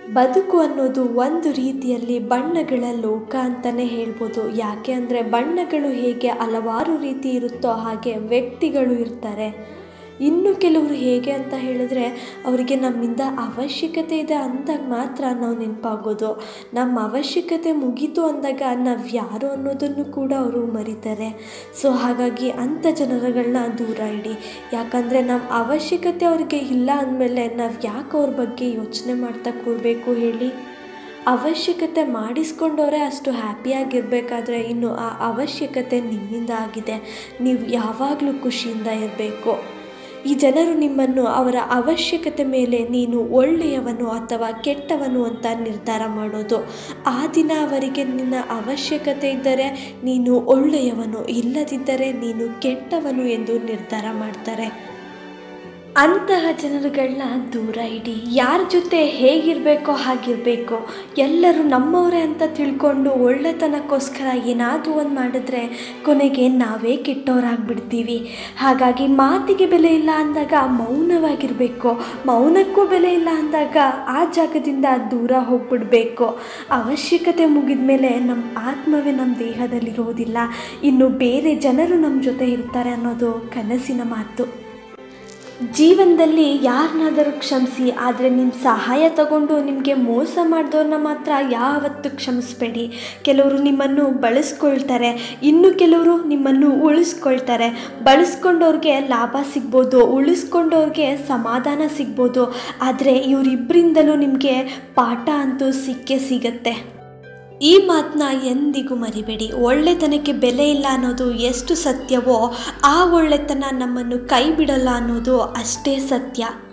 ಬದುಕು ಅನ್ನೋದು ಒಂದು ರೀತಿಯಲ್ಲಿ ಬಣ್ಣಗಳ ಲೋಕ ಅಂತಲೇ ಹೇಳ್ಬೋದು ಯಾಕೆ ಅಂದರೆ ಬಣ್ಣಗಳು ಹೇಗೆ ಹಲವಾರು ರೀತಿ ಇರುತ್ತೋ ಹಾಗೆ ವ್ಯಕ್ತಿಗಳು ಇರ್ತಾರೆ ಇನ್ನು ಕೆಲವರು ಹೇಗೆ ಅಂತ ಹೇಳಿದ್ರೆ ಅವರಿಗೆ ನಮ್ಮಿಂದ ಅವಶ್ಯಕತೆ ಇದೆ ಅಂದಾಗ ಮಾತ್ರ ನಾವು ನೆನಪಾಗೋದು ನಮ್ಮ ಅವಶ್ಯಕತೆ ಮುಗೀತು ಅಂದಾಗ ನಾವು ಯಾರು ಅನ್ನೋದನ್ನು ಕೂಡ ಅವರು ಮರಿತಾರೆ ಸೊ ಹಾಗಾಗಿ ಅಂಥ ಜನರುಗಳನ್ನ ದೂರ ಇಡಿ ಯಾಕಂದರೆ ನಮ್ಮ ಅವಶ್ಯಕತೆ ಅವ್ರಿಗೆ ಇಲ್ಲ ಅಂದಮೇಲೆ ನಾವು ಯಾಕೆ ಅವ್ರ ಬಗ್ಗೆ ಯೋಚನೆ ಮಾಡ್ತಾ ಕೂರಬೇಕು ಹೇಳಿ ಅವಶ್ಯಕತೆ ಮಾಡಿಸ್ಕೊಂಡವರೇ ಅಷ್ಟು ಹ್ಯಾಪಿಯಾಗಿರಬೇಕಾದ್ರೆ ಇನ್ನು ಆ ಅವಶ್ಯಕತೆ ನಿಮ್ಮಿಂದ ಆಗಿದೆ ನೀವು ಯಾವಾಗಲೂ ಖುಷಿಯಿಂದ ಇರಬೇಕು ಈ ಜನರು ನಿಮ್ಮನ್ನು ಅವರ ಅವಶ್ಯಕತೆ ಮೇಲೆ ನೀನು ಒಳ್ಳೆಯವನು ಅಥವಾ ಕೆಟ್ಟವನು ಅಂತ ನಿರ್ಧಾರ ಮಾಡೋದು ಆ ದಿನ ಅವರಿಗೆ ನಿನ್ನ ಅವಶ್ಯಕತೆ ಇದ್ದರೆ ನೀನು ಒಳ್ಳೆಯವನು ಇಲ್ಲದಿದ್ದರೆ ನೀನು ಕೆಟ್ಟವನು ಎಂದು ನಿರ್ಧಾರ ಮಾಡ್ತಾರೆ ಅಂತಹ ಜನರುಗಳನ್ನ ದೂರ ಇಡಿ ಯಾರ ಜೊತೆ ಹೇಗಿರಬೇಕೋ ಹಾಗಿರಬೇಕು ಎಲ್ಲರೂ ನಮ್ಮವರೇ ಅಂತ ತಿಳ್ಕೊಂಡು ಒಳ್ಳೆತನಕ್ಕೋಸ್ಕರ ಏನಾದರೂ ಒಂದು ಮಾಡಿದ್ರೆ ಕೊನೆಗೆ ನಾವೇ ಕೆಟ್ಟವರಾಗ್ಬಿಡ್ತೀವಿ ಹಾಗಾಗಿ ಮಾತಿಗೆ ಬೆಲೆ ಇಲ್ಲ ಅಂದಾಗ ಮೌನವಾಗಿರಬೇಕು ಮೌನಕ್ಕೂ ಬೆಲೆ ಇಲ್ಲ ಅಂದಾಗ ಆ ಜಾಗದಿಂದ ದೂರ ಹೋಗ್ಬಿಡ್ಬೇಕು ಅವಶ್ಯಕತೆ ಮುಗಿದ ಮೇಲೆ ನಮ್ಮ ಆತ್ಮವೇ ನಮ್ಮ ದೇಹದಲ್ಲಿರೋದಿಲ್ಲ ಇನ್ನು ಬೇರೆ ಜನರು ನಮ್ಮ ಜೊತೆ ಇರ್ತಾರೆ ಅನ್ನೋದು ಕನಸಿನ ಮಾತು ಜೀವನದಲ್ಲಿ ಯಾರನ್ನಾದರೂ ಕ್ಷಮಿಸಿ ಆದರೆ ನಿಮ್ಮ ಸಹಾಯ ತಗೊಂಡು ನಿಮಗೆ ಮೋಸ ಮಾಡಿದವ್ರನ್ನ ಮಾತ್ರ ಯಾವತ್ತೂ ಕ್ಷಮಿಸಬೇಡಿ ಕೆಲವರು ನಿಮ್ಮನ್ನು ಬಳಸ್ಕೊಳ್ತಾರೆ ಇನ್ನು ಕೆಲವರು ನಿಮ್ಮನ್ನು ಉಳಿಸ್ಕೊಳ್ತಾರೆ ಬಳಸ್ಕೊಂಡವ್ರಿಗೆ ಲಾಭ ಸಿಗ್ಬೋದು ಉಳಿಸ್ಕೊಂಡವ್ರಿಗೆ ಸಮಾಧಾನ ಸಿಗ್ಬೋದು ಆದರೆ ಇವರಿಬ್ಬರಿಂದಲೂ ನಿಮಗೆ ಪಾಠ ಅಂತೂ ಸಿಕ್ಕೇ ಸಿಗತ್ತೆ ಈ ಮಾತನ್ನ ಎಂದಿಗೂ ಮರಿಬೇಡಿ ಒಳ್ಳೆತನಕ್ಕೆ ಬೆಲೆ ಇಲ್ಲ ಅನ್ನೋದು ಎಷ್ಟು ಸತ್ಯವೋ ಆ ಒಳ್ಳೆತನ ನಮ್ಮನ್ನು ಕೈ ಬಿಡಲ್ಲ ಅನ್ನೋದು ಅಷ್ಟೇ ಸತ್ಯ